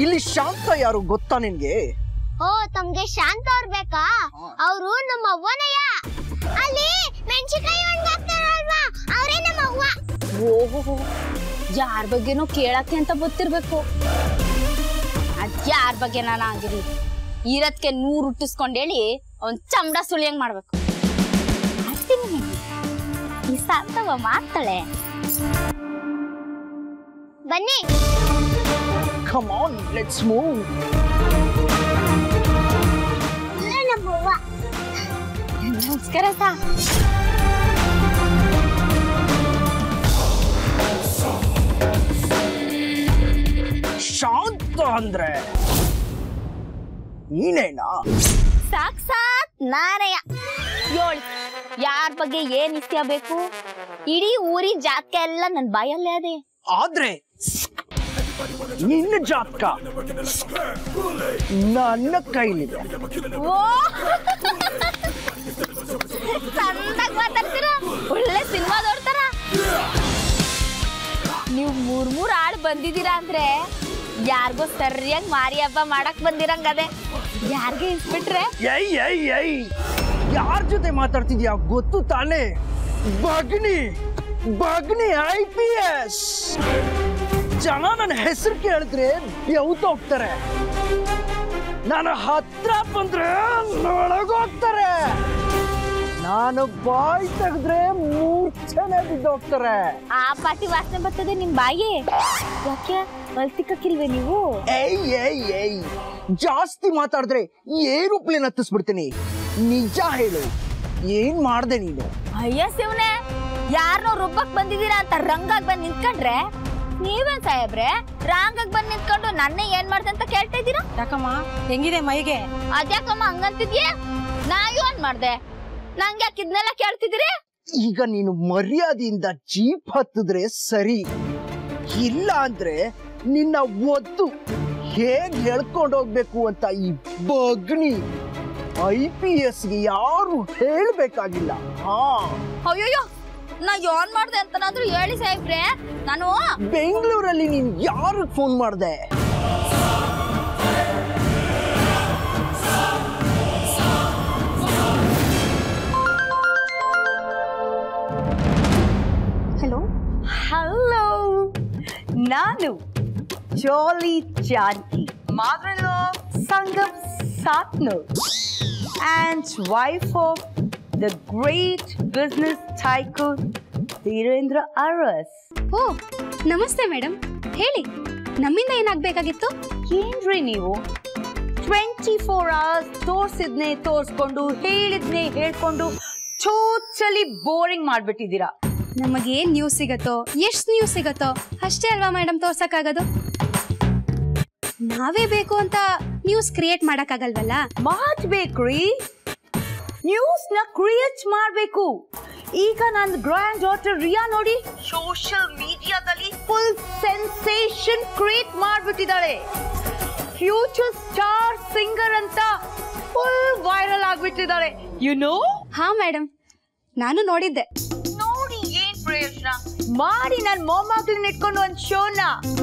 ಇಲ್ಲಿ ಶಾಂತ ಯಾರು ಗೊತ್ತಾ ನಿನ್ಗೆ ಓ ತಮ್ಗೆ ಶಾಂತ ಅವ್ರ್ ಬೇಕಾ ಅವರು ನಮ್ಮ ಅವ್ವನಯ್ಯ ಅಲ್ಲಿ ಮೆಣಸಿನಕಾಯಿ ಒಣಗಾಕ್ತಾರಲ್ವಾ ಅವರೇ ನಮ್ಮ ಅವ್ವ ಓಹೋ ಯಾರ ಬಗ್ಗೆನೋ ಕೇಳಕ್ಕೆ ಅಂತ ಗೊತ್ತಿರ್ಬೇಕು ಅದ್ ಯಾರ ಬಗ್ಗೆ ನಾನು ಆಗಿರಿ ಇರತ್ಕೆ ನೂರು ಹುಟ್ಟಿಸ್ಕೊಂಡ್ ಹೇಳಿ ಅವ್ನ್ ಚಮಡ ಸುಳಿಯಂಗ್ ಮಾಡ್ಬೇಕು ಅಷ್ಟಿನ ಈ ಸಾಂತವ ಮಾಡ್ತಾಳೆ ಬನ್ನಿ ಕಮ್ ಆನ್ ಲೆಟ್ಸ್ ಮೂವ್ ಇವ್ರೇ ನಮ್ಮ ಅವ್ವ ನಮಸ್ಕಾರ ಸಾ ಶಾಂತ ಅಂದ್ರೆ ನೀನೇನಾ ಸಾಕ್ಷಾತ್ ನಾರಯ್ಯ ಯೋಳಿ ಯಾರ ಬಗ್ಗೆ ಏನ್ ಇಸ್ಯ ಬೇಕು ಇಡೀ ಊರಿ ಜಾತಕ ಎಲ್ಲ ನನ್ ಬಾಯಲ್ಲೇ ಅದೇ ಆದ್ರೆ ನಿನ್ನ ಜಾತಕ ನನ್ನ ಕೈಲಿದೆ ಓ ಚಂದಾಗ್ ಮಾತಾಡ್ತೀರ ಒಳ್ಳೆ ಸಿನಿಮಾ ನೋಡ್ತಾರ ನೀವು ಮೂರ್ ಮೂರ್ ಆಳ್ ಬಂದಿದ್ದೀರಾ ಅಂದ್ರೆ ಯಾರಿಗೋ ಸರಿಯಾಗಿ ಮಾರಿ ಹಬ್ಬ ಮಾಡಕ್ ಬಂದಿರಂಗದೆ ಯಾರಿಗೆ ಇನ್ಸ್ಬಿಟ್ರೆ ಐ ಐ ಐ ಯಾರ ಜೊತೆ ಮಾತಾಡ್ತಿದ್ಯಾ ಗೊತ್ತು ತಾನೇ ಬಗ್ನಿ ಬಗ್ನಿ ಐ ಪಿ ಎಸ್ ಜನ ನನ್ನ ಹೆಸರು ಕೇಳಿದ್ರೆ ಬೆವ್ತು ಹೋಗ್ತಾರೆ ನಾನು ಹತ್ರ ಬಂದ್ರೆ ನೊಳಗೋಗ್ತಾರೆ ನಾನು ಬಾಯ್ ತೆಗೆದ್ರೆ ಮೂರ್ಛನೆ ಬಿದ್ದೋಗ್ತಾರೆ ಆ ಪಾಟಿ ವಾಸನೆ ಬರ್ತದೆ ನಿಮ್ ಬಾಯಿ ಯಾಕೆ ಮಲ್ತಿಕ್ಕಿಲ್ವೇ ನೀವು ಏಯ್ ಏಯ್ ಏಯ್ ಜಾಸ್ತಿ ಮಾತಾಡಿದ್ರೆ ಏನು ಪ್ಲೇನ್ ಹತ್ತಿಸ್ಬಿಡ್ತೀನಿ ನಿಜ ಹೇಳು ಏನ್ ಮಾಡ್ದೆ ನೀನು ಅಯ್ಯ ಶಿವನೆ ಯಾರನ್ನೋ ರುಬ್ಬಕ್ ಬಂದಿದ್ದೀರಾ ಅಂತ ರಂಗಾಗ್ ಬಂದ್ ನಿಂತ್ಕೊಂಡ್ರೆ ನೀವೇನ್ ಸಾಹೇಬ್ರೆ ರಾಂಗಾಗ್ ಬಂದ್ ನಿಂತ್ಕೊಂಡು ನನ್ನೇ ಏನ್ ಮಾಡ್ದೆ ಅಂತ ಕೇಳ್ತಾ ಇದ್ದೀರಾ ಯಾಕಮ್ಮ ಹೆಂಗಿದೆ ಮೈಗೆ ಅದ್ಯಾಕಮ್ಮ ಹಂಗಂತಿದ್ಯೆ ನಾ ಏನ್ ಮಾಡ್ದೆ ನಂಗೆ ಯಾಕೆ ಇದನ್ನೆಲ್ಲ ಕೇಳ್ತಿದ್ದೀರಿ ಈಗ ನೀನು ಮರ್ಯಾದೆಯಿಂದ ಜೀಪ್ ಹತ್ತಿದ್ರೆ ಸರಿ ಇಲ್ಲ ಅಂದ್ರೆ ನಿನ್ನ ಒದ್ದು ಹೇಗ್ ಹೇಳ್ಕೊಂಡು ಹೋಗ್ಬೇಕು ಅಂತ ಈ ಬಗ್ನಿ ಐ ಪಿ ಎಸ್ಗೆ ಯಾರು ಹೇಳ್ಬೇಕಾಗಿಲ್ಲ ಹಾ ಅಯ್ಯೋಯ್ಯೋ ನಾ ಏನ್ ಮಾಡ್ದೆ ಅಂತನಾದ್ರೂ ಹೇಳಿ ಸಾಹೇಬ್ರೆ ನಾನು ಬೆಂಗಳೂರಲ್ಲಿ ನೀನ್ ಯಾರಿಗೆ ಫೋನ್ ಮಾಡ್ದೆ ಹಲೋ ಹಲೋ ನಾನು Jolly Janaki mother of Sangam Sathnur and wife of the great business tycoon Dhirendra Aras. ಓ ನಮಸ್ತೆ ಮೇಡಮ್ ಹೇಳಿ ನಮ್ಮಿಂದ ಏನಾಗ್ಬೇಕಾಗಿತ್ತು ಏನ್ರಿ ನೀವು ಟ್ವೆಂಟಿ ಫೋರ್ ಅವರ್ಸ್ ತೋರ್ಸಿದ್ನೆ ತೋರ್ಸ್ಕೊಂಡು ಹೇಳಿದ್ನೆ ಹೇಳ್ಕೊಂಡು ಟೋಟಲಿ ಬೋರಿಂಗ್ ಮಾಡ್ಬಿಟ್ಟಿದ್ದೀರಾ ನಮಗೇನ್ ನ್ಯೂಸ್ ಸಿಗತ್ತೋ ಎಷ್ಟು ನ್ಯೂಸ್ ಸಿಗತ್ತೋ ಅಷ್ಟೇ ಅಲ್ವಾ ಮೇಡಮ್ ತೋರ್ಸಕ್ಕಾಗೋದು ನಾವೇ ಬೇಕು ಅಂತ ನ್ಯೂಸ್ ಕ್ರಿಯೇಟ್ ಮಾಡಕ್ಕಾಗಲ್ವಲ್ಲ ಮಾಡ್ಬೇಕ್ರಿ ನ್ಯೂಸ್ ನ ಕ್ರಿಯೇಟ್ ಮಾಡ್ಬೇಕು ಈಗ ನನ್ನ ಗ್ರ್ಯಾಂಡ್ ಡಾಟರ್ ರಿಯಾ ನೋಡಿ ಸೋಷಿಯಲ್ ಮೀಡಿಯಾದಲ್ಲಿ ಫುಲ್ ಸೆನ್ಸೇಷನ್ ಕ್ರಿಯೇಟ್ ಮಾಡ್ಬಿಟ್ಟಿದ್ದಾಳೆ ಫ್ಯೂಚರ್ ಸ್ಟಾರ್ ಸಿಂಗರ್ ಅಂತ ಫುಲ್ ವೈರಲ್ ಆಗ್ಬಿಟ್ಟಿದ್ದಾಳೆ ಯು ನೋ ಹಾ ಮೇಡಮ್ ನಾನು ನೋಡಿದ್ದೆ ನೋಡಿ ಏನ್ ಪ್ರಯೋಜನ ಮಾಡಿ ನನ್ ಮೊಮ್ಮಗಳನ್ನ ಇಟ್ಕೊಂಡು ಒಂದ್ ಶೋನ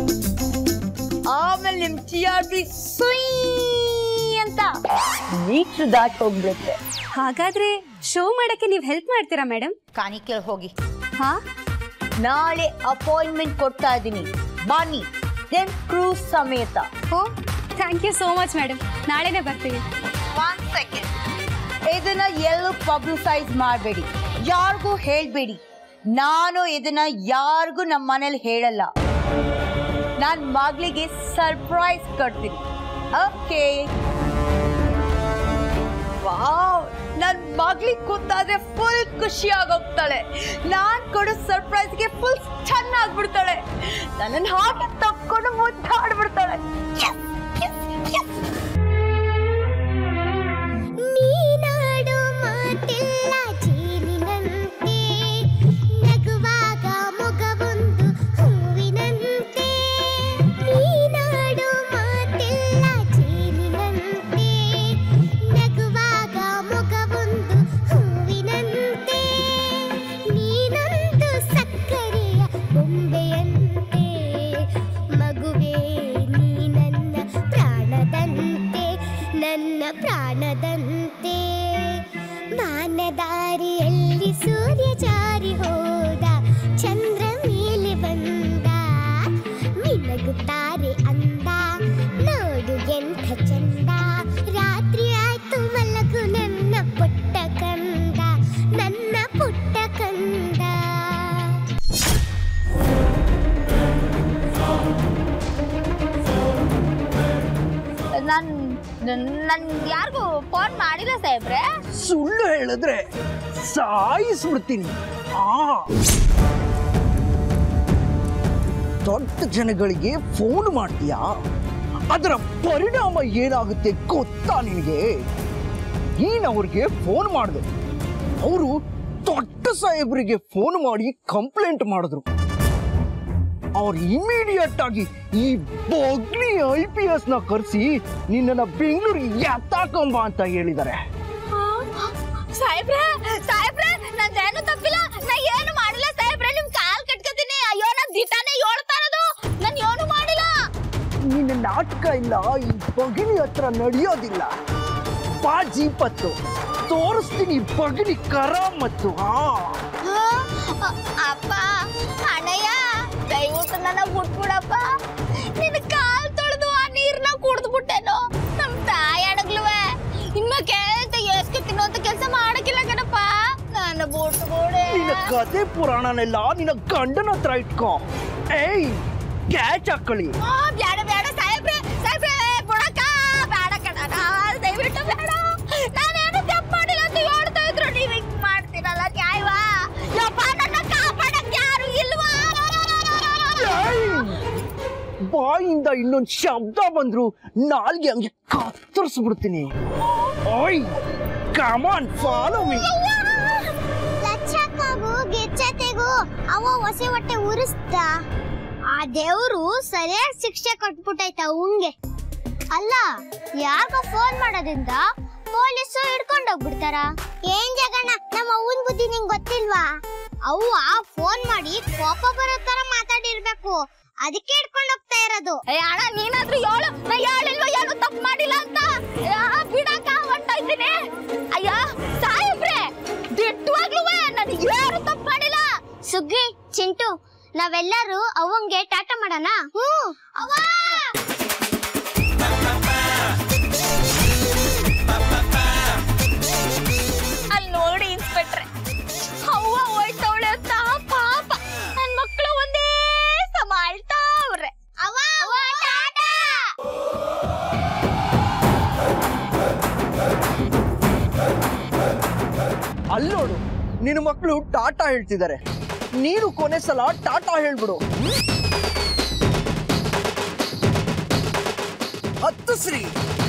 ಆಮೇಲೆ ನಿಮ್ ಟಿ ಆರ್ ಪಿ ಅಂತ ಮೀಟ್ರ್ ದಾಟ್ ಹೋಗ್ಬಿಡುತ್ತೆ ಹಾಗಾದ್ರೆ ಶೋ ಮಾಡಕ್ಕೆ ನೀವು ಹೆಲ್ಪ್ ಮಾಡ್ತೀರಾ ಮೇಡಮ್ ಕಾಣಿಕೆಲ್ ಹೋಗಿ ಹಾ ನಾಳೆ ಅಪಾಯಿಂಟ್ಮೆಂಟ್ ಕೊಡ್ತಾ ಇದ್ದೀನಿ ಬನ್ನಿ ದೆನ್ ಕ್ರೂಸ್ ಸಮೇತ oh thank you so much madam ನಾಳೆನೇ ಬರ್ತೀವಿ ಒನ್ ಸೆಕೆಂಡ್ ಇದನ್ನ ಎಲ್ಲೂ ಪಬ್ಲಿಸೈಸ್ ಮಾಡಬೇಡಿ ಯಾರಿಗೂ ಹೇಳ್ಬೇಡಿ ನಾನು ಇದನ್ನ ಯಾರಿಗೂ ನಮ್ಮ ಮನೇಲಿ ಹೇಳಲ್ಲ ನನ್ನ ಮಗಳಿಗೆ ಸರ್ಪ್ರೈಸ್ ಕೊಡ್ತೀನಿ ಓಕೆ ವಾವ್ ನನ್ ಮಗಳಿಗೆ ಗೊತ್ತಾದ್ರೆ ಫುಲ್ ಖುಷಿ ಆಗೋಗ್ತಾಳೆ ನಾನ್ ಕೊಡೋ ಸರ್ಪ್ರೈಸ್ಗೆ ಫುಲ್ ಚೆನ್ನಾಗ್ಬಿಡ್ತಾಳೆ ನನ್ನ ಹಾಗೆ ತಕ್ಕೊಂಡು ಮುದ್ದಾಡ್ಬಿಡ್ತಾಳೆ Yes, yes, yes. ನೀನಾಡು ಮಾತಿಲ್ಲ ಜೇನಿನಂತೆ ನಗುವಾಗ ಮೊಗವೊಂದು ಹೂವಿನಂತೆ ನೀನಾಡು ಮಾತಿಲ್ಲ ಜೇನಿನಂತೆ ನಗುವಾಗ ಮೊಗವೊಂದು ಹೂವಿನಂತೆ ನೀನೊಂದು ಸಕ್ಕರೆಯ ಬೊಂಬೆಯಂತೆ ಮಗುವೇ ನೀ ಪ್ರಾಣದಂತೆ ಮಾನದಾರಿಯಲ್ಲಿ ಸೂರ್ಯ ಜಾರಿ ಹೋದ ಚಂದ್ರ ಮೇಲೆ ಬಂದ ಮಿನಗುತ್ತಾರೆ ಅಂದ ನೋಡು ಎಂಥ ಚಂದ ರಾತ್ರಿ ಆಯ್ತು ಮಲಗು ನನ್ನ ಪುಟ್ಟ ಕಂದ ನನ್ನ ಪುಟ್ಟ ಕಂದ ನನ್ ನನ್ ಯಾರಿಗೂ ಫೋನ್ ಮಾಡಿಲ್ಲ ಸಾಹೇಬ್ರೆ ಸುಳ್ಳು ಹೇಳಿದ್ರೆ ಸಾಯಿಸ್ಬಿಡ್ತೀನಿ ಆ ದೊಡ್ಡ ಜನಗಳಿಗೆ ಫೋನ್ ಮಾಡ್ತೀಯಾ ಅದರ ಪರಿಣಾಮ ಏನಾಗುತ್ತೆ ಗೊತ್ತಾ ನಿನಗೆ ನೀನವ್ರಿಗೆ ಫೋನ್ ಮಾಡಿದೆ ಅವರು ದೊಡ್ಡ ಸಾಹೇಬರಿಗೆ ಫೋನ್ ಮಾಡಿ ಕಂಪ್ಲೇಂಟ್ ಮಾಡಿದ್ರು ಅವ್ರು ಇಮಿಡಿಯೇಟ್ ಆಗಿ ಈ ಬೊಗ್ಲಿ ಐ ಪಿ ಎಸ್ ನ ಕರೆಸಿ ನಿನ್ನನ್ನ ಬೆಂಗಳೂರಿಗೆ ಎತ್ತಾಕೊಂಬ ಅಂತ ಹೇಳಿದ್ದಾರೆ ಸಾಹೇಬ್ರೆ ಸಾಹೇಬ್ರೆ ನಂದೇನು ತಪ್ಪಿಲ್ಲ ನಾ ಏನು ಮಾಡಿಲ್ಲ ಸಾಹೇಬ್ರೆ ನಿಮ್ ಕಾಲ್ ಕಟ್ಕೋತೀನಿ ಅಯ್ಯೋ ನನ್ ದಿಟಾನೇ ಹೇಳ್ತಾ ಇರೋದು ನಾನ್ ಏನು ಮಾಡಿಲ್ಲ ನಿನ್ನ ನಾಟಕ ಇಲ್ಲ ಈ ಬಗಿನಿ ಹತ್ರ ನಡೆಯೋದಿಲ್ಲ ಬಾ ಜೀಪತ್ತು ತೋರಿಸ್ತೀನಿ ಬಗಿನಿ ಕರಾಮತ್ತು ಹಾ ಅ- ಅಪ್ಪ ಅಣ್ಣಯ್ಯ ದಯವಿಟ್ಟು ನನ್ನ ಬಿಟ್ಬಿಡಪ್ಪ ನಿನ್ನ ಕಾಲ್ ತೊಳೆದು ಆ ನೀರ್ನ ಕುಡ್ದು ಬಿಟ್ಟೇನೋ ನಮ್ ತಾಯಿ ಅಣಗ್ಲುವೆ ಇನ್ನ ಕೇಳ್ತ ಎಸ್ಕೆ ತಿನ್ನೋಂತ ಕೆಲಸ ಮಾಡಕ್ಕಿಲ್ಲ ಕಣಪ್ಪ ನನ್ನ ಬಿಟ್ಬಿಡೆ ನಿನ್ನ ಕತೆ ಪುರಾಣನೆಲ್ಲ ನಿನ್ನ ಗಂಡನ ಹತ್ರ ಇಟ್ಕೋ ಏಯ್ ಕ್ಯಾಚ್ ಹಾಕೊಳ್ಳಿ ಆ, ಬ್ಯಾಡ ಬ್ಯಾಡ ಸಾಹೇಬ್ರೆ ಸಾಹೇಬ್ರೆ ಬಿಡಕ್ಕ ಬ್ಯಾಡ ಕಣ ದಯವಿಟ್ಟು ಬೇಡ ನಾನೇನು ತಪ್ಪು ಮಾಡಿಲ್ಲ ಅಂತ ಹೇಳ್ತಾ ಇದ್ರು ನೀವ್ ಹಿಂಗ್ ಮಾಡ್ತೀರಲ್ಲ ನ್ಯಾಯವಾ ಯಪ್ಪ ನನ್ನ ಕಾಪಾಡಕ್ ಯಾರು ಇಲ್ವಾ ಏಯ್! ಬಾಯಿಂದ ಇನ್ನೊಂದ್ ಶಬ್ದ ಬಂದ್ರು ನಾಲ್ಗೆ ಹಂಗೆ ಕತ್ತರಿಸ್ಬಿಡ್ತೀನಿ ಓಯ್ ಕಮಾನ್ ಫಾಲೋ ಮೀ ಲಚ್ಚಕ್ಕಾಗು ಗೆಚ್ಚತೆಗೂ ಅವ ಹೊಸೆ ಹೊಟ್ಟೆ ಉರಿಸ್ತ ಆ ದೇವ್ರು ಸರಿಯಾಗಿ ಶಿಕ್ಷೆ ಕೊಟ್ಬಿಟ್ಟೈತ ಅವಂಗೆ ಅಲ್ಲ ಯಾಕ ಫೋನ್ ಮಾಡೋದ್ರಿಂದ ಪೊಲೀಸು ಹಿಡ್ಕೊಂಡು ಹೋಗ್ಬಿಡ್ತಾರ ಏನ್ ಜಗಣ್ಣ ನಮ್ಮ ಅವ್ವನ್ ಬುದ್ಧಿ ನಿಂಗ್ ಗೊತ್ತಿಲ್ವಾ ಅವ್ವ ಫೋನ್ ಮಾಡಿ ಕೋಪ ಬರೋ ತರ ಮಾತಾಡಿರ್ಬೇಕು ಅದಕ್ಕೆ ಹಿಡ್ಕೊಂಡು ಹೋಗ್ತಾ ಇರೋದು ಏ ಅಣ್ಣ ನೀನಾದ್ರೂ ಹೇಳು ನಾ ಹೇಳಿಲ್ವ ಏನು ತಪ್ಪು ಮಾಡಿಲ್ಲ ಅಂತ ಆ, ಬಿಡಕ್ಕ ಹೊಂಟೋಯ್ತೀನಿ ಅಯ್ಯ ಸಾಹೇಬ್ರೆ ದಿಟ್ಟವಾಗ್ಲೂ ನನಗೆ ಯಾರು ತಪ್ಪು ಮಾಡಿಲ್ಲ ಸುಗ್ಗಿ ಚಿಂಟು ನಾವೆಲ್ಲರೂ ಅವಂಗೆ ಟಾಟಾ ಮಾಡೋಣ ಹ್ಮ್ ಅವ್ವ ಅಲ್ಲಿ ನೋಡಿ ಇನ್ಸ್ಪೆಕ್ಟ್ರೆ ಅವ್ವ ಹೋಯ್ತವಳೆ ಅಂತ ಪಾಪ ನನ್ ಮಕ್ಕಳು ಒಂದೇ ಸಮ ಅಳ್ತಾವ್ರೆ ಅವ್ವ ಅವ್ವ ಟಾಟಾ ಅಲ್ಲೋಡು ನಿನ್ನ ಮಕ್ಕಳು ಟಾಟಾ ಹೇಳ್ತಿದ್ದಾರೆ ನೀನು ಕೊನೆ ಸಲ ಟಾಟಾ ಹೇಳ್ಬಿಡು ಹತ್ತು ಶ್ರೀ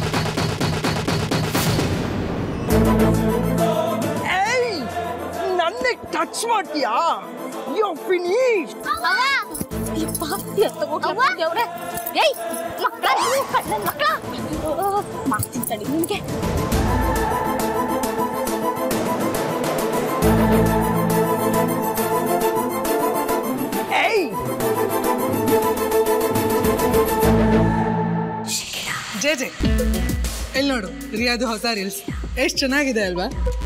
ಏಯ್ ನನ್ನೇ ಟಚ್ ಮಾಡ್ತೀಯಾ ಯು ಫಿನಿಶ್ ದೇವ್ರೆ ಏಯ್ ಮಕ್ಕಳ ಕಣ್ಣನ್ ಮಕ್ಕಳ ಮಾಡ್ತೀನಿ ತಡಿ ನಿನ್ಗೆ ಏಯ್ ಜೆ ಜೆ ಎಲ್ಲಿ ನೋಡು ರಿಯಾದು ಹೊಸ ರೀಲ್ಸ್ ಎಷ್ಟು ಚೆನ್ನಾಗಿದೆ ಅಲ್ವಾ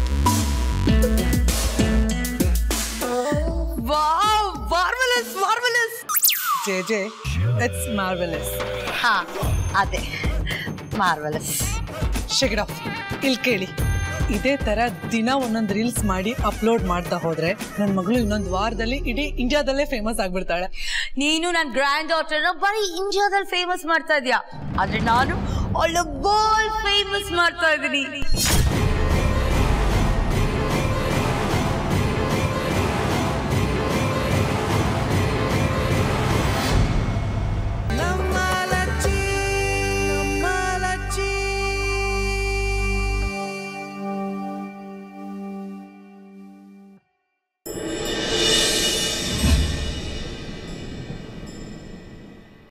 marvellous marvellous J J it's marvellous ಹಾ ಅದೇ ಮಾರ್ವಲಸ್ ಶೆಕೆಡ್ ಆಫ್ ಇಲ್ಲಿ ಕೇಳಿ ಇದೇ ತರ ದಿನ ಒಂದೊಂದು ರೀಲ್ಸ್ ಮಾಡಿ ಅಪ್ಲೋಡ್ ಮಾಡ್ತಾ ಹೋದ್ರೆ ನನ್ನ ಮಗಳು ಇನ್ನೊಂದು ವಾರದಲ್ಲಿ ಇಡೀ ಇಂಡಿಯಾದಲ್ಲೇ ಫೇಮಸ್ ಆಗ್ಬಿಡ್ತಾಳೆ ನೀನು ನನ್ನ ಗ್ರ್ಯಾಂಡ್ ಡಾಟರ್ನ ಬರೀ ಇಂಡಿಯಾದಲ್ಲಿ ಫೇಮಸ್ ಮಾಡ್ತಾ ಇದೀಯಾ ಆದ್ರೆ ನಾನು ಒಳ್ಳೆ ಗೋಲ್ ಫೇಮಸ್ ಮಾಡ್ತಾ ಇದ್ದೀನಿ